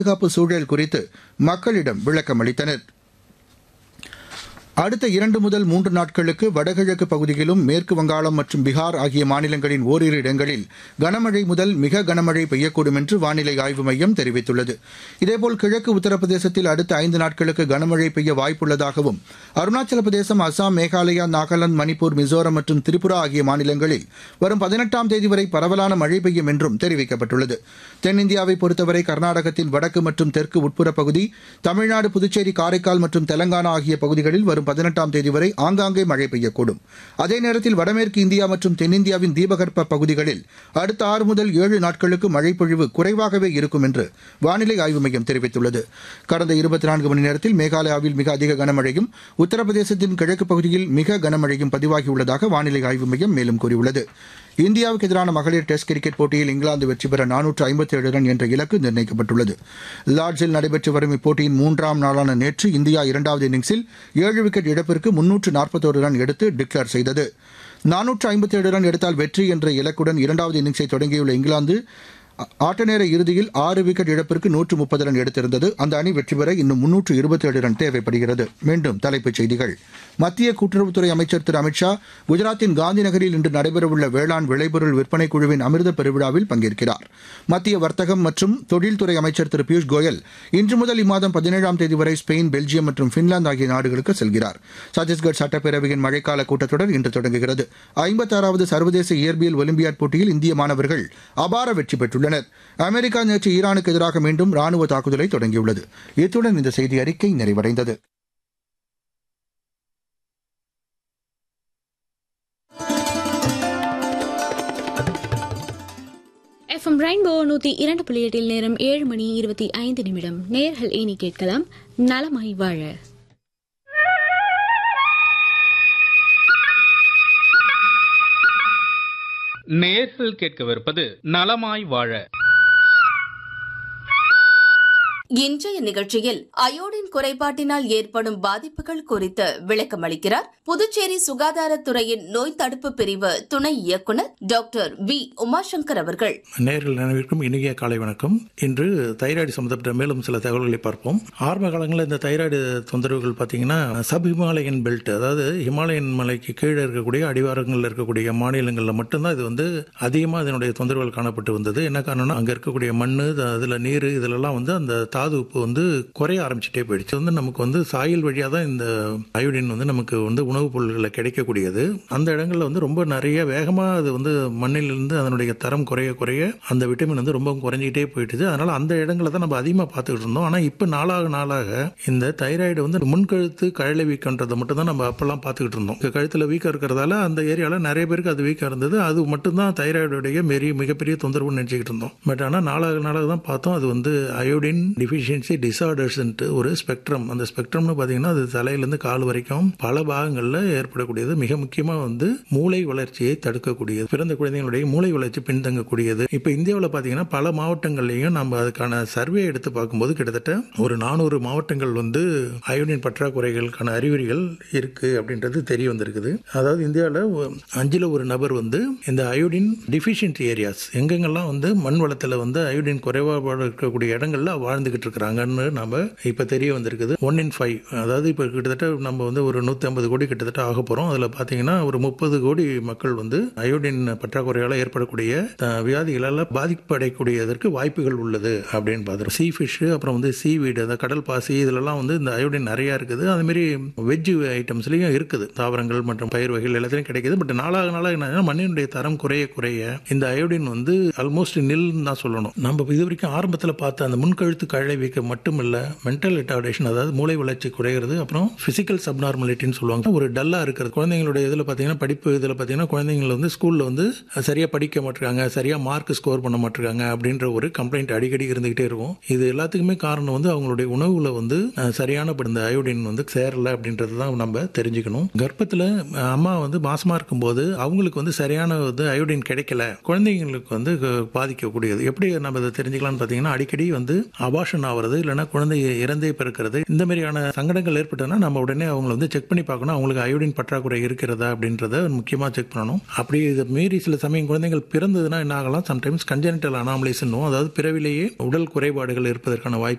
பாதுகாப்பு சூழல் குறித்து மக்களிடம் விளக்கம் அளித்தனர் அடுத்த இரண்டு முதல் மூன்று நாட்களுக்கு வடகிழக்கு பகுதியிலும் மேற்கு வங்காளம் மற்றும் பீகார் ஆகிய மாநிலங்களின் ஓரிரு இடங்களில் கனமழை முதல் மிக கனமழை பெய்யக்கூடும் என்று வானிலை ஆய்வு மையம் தெரிவித்துள்ளது இதேபோல் கிழக்கு உத்தரப்பிரதேசத்தில் அடுத்த ஐந்து நாட்களுக்கு கனமழை பெய்ய வாய்ப்புள்ளதாகவும் அருணாச்சல பிரதேசம் அசாம் மேகாலயா நாகாலாந்து மணிப்பூர் மிசோரம் மற்றும் திரிபுரா ஆகிய மாநிலங்களில் வரும் பதினெட்டாம் தேதி வரை பரவலான மழை பெய்யும் என்றும் தெரிவிக்கப்பட்டுள்ளது தென்னிந்தியாவை பொறுத்தவரை கர்நாடகத்தின் வடக்கு மற்றும் தெற்கு உட்புற பகுதி தமிழ்நாடு புதுச்சேரி காரைக்கால் மற்றும் தெலங்கானா ஆகிய பகுதிகளில் வரும் பதினெட்டாம் தேதி வரை ஆங்காங்கே மழை பெய்யக்கூடும் அதே நேரத்தில் வடமேற்கு இந்தியா மற்றும் தென்னிந்தியாவின் தீபகற்ப பகுதிகளில் அடுத்த ஆறு முதல் ஏழு நாட்களுக்கு மழைப்பொழிவு குறைவாகவே இருக்கும் என்று வானிலை ஆய்வு மையம் தெரிவித்துள்ளது கடந்த இருபத்தி நான்கு மணி நேரத்தில் மேகாலயாவில் மிக அதிக கனமழையும் உத்தரப்பிரதேசத்தின் கிழக்கு பகுதியில் மிக கனமழையும் பதிவாகியுள்ளதாக வானிலை ஆய்வு மையம் மேலும் கூறியுள்ளது இந்தியாவுக்கு எதிரான மகளிர் டெஸ்ட் கிரிக்கெட் போட்டியில் இங்கிலாந்து வெற்றி பெற நானூற்று ஐம்பத்தி ஏழு ரன் என்ற இலக்கு நிர்ணயிக்கப்பட்டுள்ளது லார்ட்ஸில் நடைபெற்று வரும் இப்போட்டியின் மூன்றாம் நாளான நேற்று இந்தியா இரண்டாவது இன்னிங்ஸில் ஏழு விக்கெட் இழப்பிற்கு முன்னூற்று நாற்பத்தோரு ரன் எடுத்து டிக்ளேர் செய்தது நானூற்று ஐம்பத்தி ஏழு ரன் எடுத்தால் வெற்றி என்ற இலக்குடன் இரண்டாவது இன்னிங்ஸை தொடங்கியுள்ள இங்கிலாந்து ஆட்ட நேர இறுதியில் ஆறு விக்கெட் இழப்பிற்கு நூற்று முப்பது ரன் எடுத்திருந்தது அந்த அணி வெற்றி பெற இன்னும் முன்னூற்று இருபத்தி ஏழு ரன் தேவைப்படுகிறது மீண்டும் தலைப்புச் செய்திகள் மத்திய கூட்டுறவுத்துறை அமைச்சர் திரு அமித்ஷா குஜராத்தின் காந்தி நகரில் இன்று நடைபெறவுள்ள வேளாண் விளைபொருள் விற்பனை குழுவின் அமிர்த பெருவிழாவில் பங்கேற்கிறார் மத்திய வர்த்தகம் மற்றும் தொழில்துறை அமைச்சர் திரு பியூஷ் கோயல் இன்று முதல் இம்மாதம் பதினேழாம் தேதி வரை ஸ்பெயின் பெல்ஜியம் மற்றும் பின்லாந்து ஆகிய நாடுகளுக்கு செல்கிறார் சத்தீஸ்கர் சட்டப்பேரவையின் மழைக்கால கூட்டத்தொடர் இன்று தொடங்குகிறது ஐம்பத்தாறாவது சர்வதேச இயற்பியல் ஒலிம்பியாட் போட்டியில் இந்திய மாணவர்கள் அபார வெற்றி பெற்றுள்ளனர் அமெரிக்கா நேற்று ஈரானுக்கு எதிராக மீண்டும் ராணுவ தாக்குதலை தொடங்கியுள்ளது இத்துடன் இந்த செய்தி அறிக்கை நிறைவடைந்தது எஃப்எம் ரெயின்போ நூத்தி இரண்டு புள்ளி எட்டில் நேரம் ஏழு மணி இருபத்தி ஐந்து நிமிடம் நேர்கள் இனி கேட்கலாம் நலமாய் வாழ நேர்கள் கேட்கவிருப்பது நலமாய் வாழ இன்றைய நிகழ்ச்சியில் அயோடின் குறைபாட்டினால் ஏற்படும் பாதிப்புகள் குறித்து விளக்கமளிக்கிறார் புதுச்சேரி சுகாதாரத்துறையின் நோய் தடுப்பு பிரிவு துணை இயக்குநர் டாக்டர் வி உமாசங்கர் அவர்கள் நேர்கள் அனைவருக்கும் இனிய காலை வணக்கம் இன்று தைராய்டு சம்பந்தப்பட்ட மேலும் சில தகவல்களை பார்ப்போம் ஆரம்ப காலங்களில் இந்த தைராய்டு தொந்தரவுகள் பார்த்தீங்கன்னா சப் ஹிமாலயன் பெல்ட் அதாவது ஹிமாலயன் மலைக்கு கீழே இருக்கக்கூடிய அடிவாரங்களில் இருக்கக்கூடிய மாநிலங்களில் மட்டும்தான் இது வந்து அதிகமாக இதனுடைய தொந்தரவுகள் காணப்பட்டு வந்தது என்ன காரணம்னா அங்கே இருக்கக்கூடிய மண் அதில் நீர் இதிலெல்லாம் வந்து அந்த தாது உப்பு வந்து குறைய ஆரம்பிச்சுட்டே போயிடுச்சு வந்து நமக்கு வந்து சாயல் வழியாக தான் இந்த அயோடின் வந்து நமக்கு வந்து உணவுப் பொருள்களில் கிடைக்கக்கூடியது அந்த இடங்களில் வந்து ரொம்ப நிறைய வேகமாக அது வந்து மண்ணிலிருந்து அதனுடைய தரம் குறைய குறைய அந்த விட்டமின் வந்து ரொம்ப குறைஞ்சிக்கிட்டே போயிட்டுது அதனால அந்த இடங்களை தான் நம்ம அதிகமாக பார்த்துக்கிட்டு இருந்தோம் ஆனால் இப்போ நாளாக நாளாக இந்த தைராய்டு வந்து முன்கழுத்து கழலை வீக்கன்றதை மட்டும் தான் நம்ம அப்பெல்லாம் பார்த்துக்கிட்டு இருந்தோம் இந்த கழுத்தில் வீக்கம் இருக்கிறதால அந்த ஏரியாவில் நிறைய பேருக்கு அது வீக்கம் இருந்தது அது மட்டும்தான் தைராய்டுடைய மெரிய மிகப்பெரிய தொந்தரவு நினைச்சுக்கிட்டு இருந்தோம் பட் ஆனால் நாளாக நாளாக தான் பார்த்தோம் அது வந்து அயோடின் டிஃபிஷியன்சி டிசார்டர்ஸ்ன்ட்டு ஒரு ஸ்பெக்ட்ரம் அந்த ஸ்பெக்ட்ரம்னு பார்த்தீங்கன்னா அது தலையிலேருந்து கால் வரைக்கும் பல பாகங்களில் ஏற்படக்கூடியது மிக முக்கியமாக வந்து மூளை வளர்ச்சியை தடுக்கக்கூடியது பிறந்த குழந்தைகளுடைய மூளை வளர்ச்சி பின்தங்கக்கூடியது இப்போ இந்தியாவில் பார்த்தீங்கன்னா பல மாவட்டங்கள்லையும் நம்ம அதுக்கான சர்வே எடுத்து பார்க்கும்போது கிட்டத்தட்ட ஒரு நானூறு மாவட்டங்கள் வந்து அயோடின் பற்றாக்குறைகளுக்கான அறிகுறிகள் இருக்கு அப்படின்றது தெரிய வந்திருக்குது அதாவது இந்தியாவில் அஞ்சில் ஒரு நபர் வந்து இந்த அயோடின் டிஃபிஷியன்ட் ஏரியாஸ் எங்கெங்கெல்லாம் வந்து மண் வளத்தில் வந்து அயோடின் குறைபாடு இருக்கக்கூடிய இடங்கள்ல வாழ்ந்துகிட்டு இருக்கிறாங்கன்னு நம்ம இப்போ தெரிய வந்திருக்குது ஒன் இன் ஃபைவ் அதாவது இப்போ கிட்டத்தட்ட நம்ம வந்து ஒரு நூற்றி ஐம்பது கோடி கிட்டத்தட்ட ஆக போகிறோம் அதில் பார்த்தீங்கன்னா ஒரு முப்பது கோடி மக்கள் வந்து அயோடின் பற்றாக்குறையால் ஏற்படக்கூடிய அஹ், வியாதிகளால் பாதிப்படையக்கூடியதற்கு வாய்ப்புகள் உள்ளது அப்படின்னு பார்த்துருக்கோம் சீ ஃபிஷ் அப்புறம் வந்து சீ வீடு அந்த கடல் பாசி இதிலெல்லாம் வந்து இந்த அயோடின் நிறையா இருக்குது அதுமாரி வெஜ் ஐட்டம்ஸ்லையும் இருக்குது தாவரங்கள் மற்றும் பயிர் வகைகள் எல்லாத்துலையும் கிடைக்குது பட் நாளாக நாளாக என்ன மண்ணினுடைய தரம் குறைய குறைய இந்த அயோடின் வந்து ஆல்மோஸ்ட் நில்னு தான் சொல்லணும் நம்ம இது வரைக்கும் ஆரம்பத்தில் பார்த்த அந்த முன்கழுத்து கழலை வீக்கம் மட்டும் இல்லை மென்டல் ரிட்டார்டேஷன் அதாவது மூளை வளர்ச்சி குறைகிறது அப்புறம் பிசிக்கல் சப்நார்மலிட்டின்னு சொல்லுவாங்க ஒரு டல்லாக இருக்கிறது குழந்தைங்களுடைய இதில் பார்த்தீங்கன்னா படிப்பு இதில் பார்த்தீங்கன்னா குழந்தைங்களை வந்து ஸ்கூலில் வந்து சரியாக படிக்க மாட்டிருக்காங்க சரியாக மார்க் ஸ்கோர் பண்ண மாட்டிருக்காங்க அப்படின்ற ஒரு கம்ப்ளைண்ட் அடிக்கடி இருந்துகிட்டே இருக்கும் இது எல்லாத்துக்குமே காரணம் வந்து அவங்களுடைய உணவுல வந்து அஹ், சரியான இந்த அயோடின் வந்து சேரல அப்படின்றது தான் நம்ம தெரிஞ்சுக்கணும் கர்ப்பத்தில் அம்மா வந்து மாசமா இருக்கும்போது அவங்களுக்கு வந்து சரியான வந்து அயோடின் கிடைக்கல குழந்தைங்களுக்கு வந்து க- பாதிக்கக்கூடியது எப்படி நம்ம இதை தெரிஞ்சுக்கலாம்னு பார்த்தீங்கன்னா அடிக்கடி வந்து அபாஷன் அபார்ஷன் ஆகிறது இல்லைன்னா குழந்தை இறந்தே பிறக்கிறது இந்த மாதிரியான சங்கடங்கள் ஏற்பட்டதுன்னா நம்ம உடனே அவங்களை வந்து செக் பண்ணி பார்க்கணும் அவங்களுக்கு அயோடின் பற்றாக்குறை இருக்கிறதா அப்படின்றத முக்கியமாக செக் பண்ணணும் அப்படி இதை மீறி சில சமயம் குழந்தைகள் பிறந்ததுன்னா என்ன ஆகலாம் சம்டைம்ஸ் கஞ்சனிட்டல் அனாமலிஸ்னும் அதாவது பிறவிலேயே உடல் குறைபாடுகள் இருப்பதற்கான வாய்ப்பு